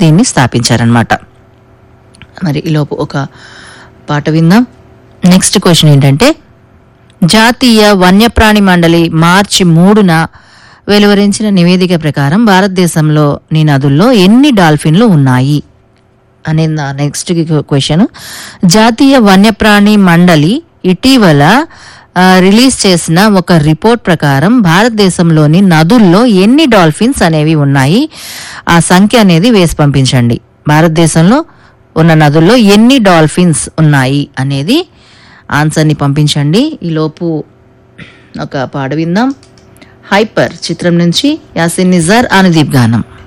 దీన్ని స్థాపించారనమాట మరి ఈలోపు ఒక పాట విందాం నెక్స్ట్ క్వశ్చన్ ఏంటంటే జాతీయ వన్యప్రాణి మండలి మార్చి మూడున వెలువరించిన నివేదిక ప్రకారం భారతదేశంలోని నదుల్లో ఎన్ని డాల్ఫిన్లు ఉన్నాయి అనేది నా నెక్స్ట్ క్వశ్చన్ జాతీయ వన్యప్రాణి మండలి ఇటీవల ఆ, రిలీజ్ చేసిన ఒక రిపోర్ట్ ప్రకారం భారతదేశంలోని నదుల్లో ఎన్ని డాల్ఫిన్స్ అనేవి ఉన్నాయి ఆ సంఖ్య అనేది వేసి పంపించండి భారతదేశంలో ఉన్న నదుల్లో ఎన్ని డాల్ఫిన్స్ ఉన్నాయి అనేది ఆన్సర్ని పంపించండి ఈలోపు ఒక పాట విందాం హైపర్ చిత్రం నుంచి యాసిన్ నిజార్ అనుదీప్ గానం